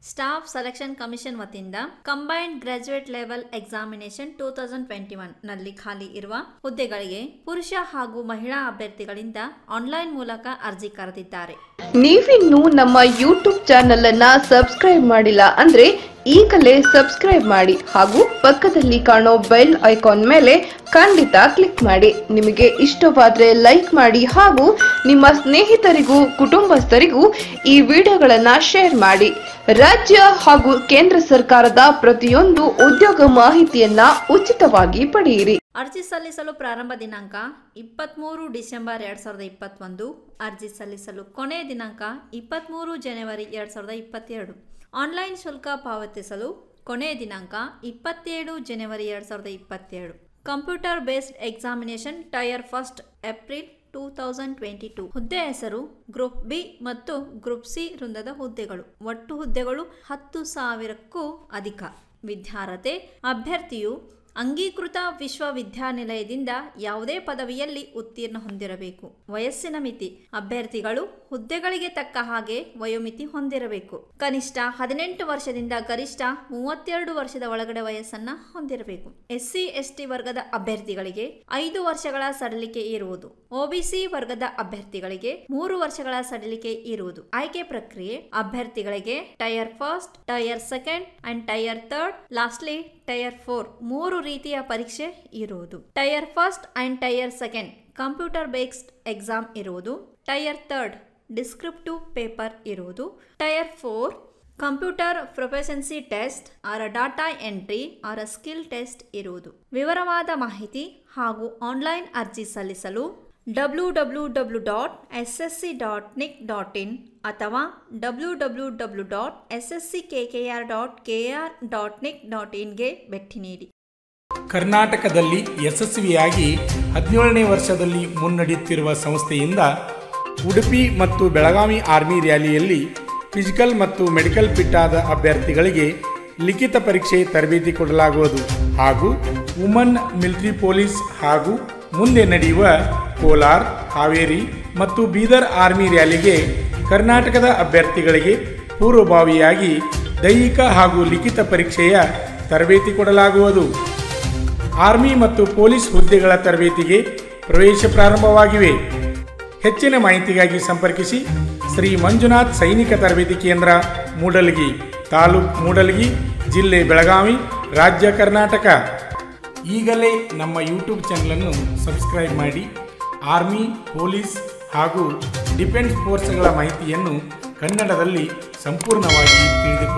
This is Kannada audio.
ಸ್ಟಾಫ್ ಸೆಲೆಕ್ಷನ್ ಕಮಿಷನ್ ವತಿಯಿಂದ combined graduate level examination two thousand twenty one ನಲ್ಲಿ ಖಾಲಿ ಇರುವ ಹುದ್ದೆಗಳಿಗೆ ಪುರುಷ ಹಾಗೂ ಮಹಿಳಾ ಅಭ್ಯರ್ಥಿಗಳಿಂದ ಆನ್ಲೈನ್ ಮೂಲಕ ಅರ್ಜಿ ಕರೆದಿದ್ದಾರೆ ನೀವಿನ್ನು ನಮ್ಮ ಯೂಟ್ಯೂಬ್ ಚಾನೆಲ್ ಅನ್ನ ಸಬ್ಸ್ಕ್ರೈಬ್ ಮಾಡಿಲ್ಲ ಅಂದ್ರೆ ಈಗಲೇ ಸಬ್ಸ್ಕ್ರೈಬ್ ಮಾಡಿ ಹಾಗೂ ಪಕ್ಕದಲ್ಲಿ ಕಾಣೋ ಬೆಲ್ ಐಕಾನ್ ಮೇಲೆ ಖಂಡಿತ ಕ್ಲಿಕ್ ಮಾಡಿ ನಿಮಗೆ ಇಷ್ಟವಾದ್ರೆ ಲೈಕ್ ಮಾಡಿ ಹಾಗೂ ನಿಮ್ಮ ಸ್ನೇಹಿತರಿಗೂ ಕುಟುಂಬಸ್ಥರಿಗೂ ಈ ವಿಡಿಯೋಗಳನ್ನ ಶೇರ್ ಮಾಡಿ ರಾಜ್ಯ ಹಾಗೂ ಕೇಂದ್ರ ಸರ್ಕಾರದ ಪ್ರತಿಯೊಂದು ಉದ್ಯೋಗ ಮಾಹಿತಿಯನ್ನ ಉಚಿತವಾಗಿ ಪಡೆಯಿರಿ ಅರ್ಜಿ ಸಲ್ಲಿಸಲು ಪ್ರಾರಂಭ ದಿನಾಂಕ ಇಪ್ಪತ್ತ್ಮೂರು ಡಿಸೆಂಬರ್ ಎರಡು ಸಾವಿರದ ಇಪ್ಪತ್ತೊಂದು ಅರ್ಜಿ ಸಲ್ಲಿಸಲು ಕೊನೆಯ ದಿನಾಂಕ ಇಪ್ಪತ್ತ್ಮೂರು ಜನವರಿ ಎರಡು ಸಾವಿರದ ಇಪ್ಪತ್ತೆರಡು ಆನ್ಲೈನ್ ಶುಲ್ಕ ಪಾವತಿಸಲು ಕೊನೆಯ ದಿನಾಂಕ ಇಪ್ಪತ್ತೇಳು ಜನವರಿ ಎರಡು ಸಾವಿರದ ಇಪ್ಪತ್ತೆರಡು computer based examination tier first April two thousand twenty two ಹುದ್ದೆ ಹೆಸರು ಗ್ರೂಪ್ ಬಿ ಮತ್ತು ಗ್ರೂಪ್ ಸಿ ವೃಂದದ ಹುದ್ದೆಗಳು ಒಟ್ಟು ಹುದ್ದೆಗಳು ಹತ್ತು ಸಾವಿರಕ್ಕೂ ಅಧಿಕ ವಿದ್ಯಾರ್ಹತೆ ಅಭ್ಯರ್ಥಿಯು ಅಂಗೀಕೃತ ವಿಶ್ವವಿದ್ಯಾನಿಲಯದಿಂದ ಯಾವುದೇ ಪದವಿಯಲ್ಲಿ ಉತ್ತೀರ್ಣ ಹೊಂದಿರಬೇಕು ವಯಸ್ಸಿನ ಮಿತಿ ಅಭ್ಯರ್ಥಿಗಳು ಹುದ್ದೆಗಳಿಗೆ ತಕ್ಕ ಹಾಗೆ ವಯೋಮಿತಿ ಹೊಂದಿರಬೇಕು ಕನಿಷ್ಠ ಹದಿನೆಂಟು ವರ್ಷದಿಂದ ಗರಿಷ್ಠ ಮೂವತ್ತೆರಡು ವರ್ಷದ ಒಳಗಡೆ ವಯಸ್ಸನ್ನ ಹೊಂದಿರಬೇಕು ಎಸ್ಸಿ ಎಸ್ಟಿ ವರ್ಗದ ಅಭ್ಯರ್ಥಿಗಳಿಗೆ ಐದು ವರ್ಷಗಳ ಸಡಿಲಿಕೆ ಇರುವುದು ಒಬಿಸಿ ವರ್ಗದ ಅಭ್ಯರ್ಥಿಗಳಿಗೆ ಮೂರು ವರ್ಷಗಳ ಸಡಿಲಿಕೆ ಇರುವುದು ಆಯ್ಕೆ ಪ್ರಕ್ರಿಯೆ ಅಭ್ಯರ್ಥಿಗಳಿಗೆ tier first tier second and tier third lastly tier four ಮೂರು ರೀತಿಯ ಪರೀಕ್ಷೆ ಇರುವುದು tier first and tier second computer based exam ಇರುವುದು ಟೈರ್ ಥರ್ಡ್ ಡಿಸ್ಕ್ರಿಪ್ಟಿವ್ ಪೇಪರ್ ಇರುವುದು tier four computer proficiency test or data entry or skill test ಇರುವುದು ವಿವರವಾದ ಮಾಹಿತಿ ಹಾಗೂ ಆನ್ಲೈನ್ ಅರ್ಜಿ ಸಲ್ಲಿಸಲು W W W dot S S C dot nic dot in ಅಥವಾ W W W dot S S C K K R dot K R dot nic dot ಇನ್ಗೆ ಭೇಟಿ ನೀಡಿ ಕರ್ನಾಟಕದಲ್ಲಿ ಯಶಸ್ವಿಯಾಗಿ ಹದಿನೇಳನೇ ವರ್ಷದಲ್ಲಿ ಮುನ್ನಡೆಯುತ್ತಿರುವ ಸಂಸ್ಥೆಯಿಂದ ಉಡುಪಿ ಮತ್ತು ಬೆಳಗಾವಿ ಆರ್ಮಿ ರ್ಯಾಲಿಯಲ್ಲಿ ಫಿಸಿಕಲ್ ಮತ್ತು ಮೆಡಿಕಲ್ ಫಿಟ್ ಆದ ಅಭ್ಯರ್ಥಿಗಳಿಗೆ ಲಿಖಿತ ಪರೀಕ್ಷೆ ತರಬೇತಿ ಕೊಡಲಾಗುವುದು ಹಾಗೂ ವುಮನ್ ಮಿಲಿಟರಿ ಪೊಲೀಸ್ ಹಾಗೂ ಮುಂದೆ ನಡೆಯುವ ಕೋಲಾರ್ ಹಾವೇರಿ ಮತ್ತು ಬೀದರ್ ಆರ್ಮಿ ರ್ಯಾಲಿಗೆ ಕರ್ನಾಟಕದ ಅಭ್ಯರ್ಥಿಗಳಿಗೆ ಪೂರ್ವಭಾವಿಯಾಗಿ ದೈಹಿಕ ಹಾಗೂ ಲಿಖಿತ ಪರೀಕ್ಷೆಯ ತರಬೇತಿ ಕೊಡಲಾಗುವುದು ಆರ್ಮಿ ಮತ್ತು ಪೊಲೀಸ್ ಹುದ್ದೆಗಳ ತರಬೇತಿಗೆ ಪ್ರವೇಶ ಪ್ರಾರಂಭವಾಗಿವೆ ಹೆಚ್ಚಿನ ಮಾಹಿತಿಗಾಗಿ ಸಂಪರ್ಕಿಸಿ ಶ್ರೀ ಮಂಜುನಾಥ್ ಸೈನಿಕ ತರಬೇತಿ ಕೇಂದ್ರ ಮೂಡಲಗಿ ತಾಲೂಕ್ ಮೂಡಲಗಿ ಜಿಲ್ಲೆ ಬೆಳಗಾವಿ ರಾಜ್ಯ ಕರ್ನಾಟಕ ಈಗಲೇ ನಮ್ಮ ಯೂಟ್ಯೂಬ್ ಚಾನಲನ್ನು ಸಬ್ಸ್ಕ್ರೈಬ್ ಮಾಡಿ ಆರ್ಮಿ ಪೊಲೀಸ್ ಹಾಗೂ ಡಿಫೆನ್ಸ್ ಫೋರ್ಸ್ಗಳ ಮಾಹಿತಿಯನ್ನು ಕನ್ನಡದಲ್ಲಿ ಸಂಪೂರ್ಣವಾಗಿ ತಿಳಿದುಕೊಳ್ಳಿ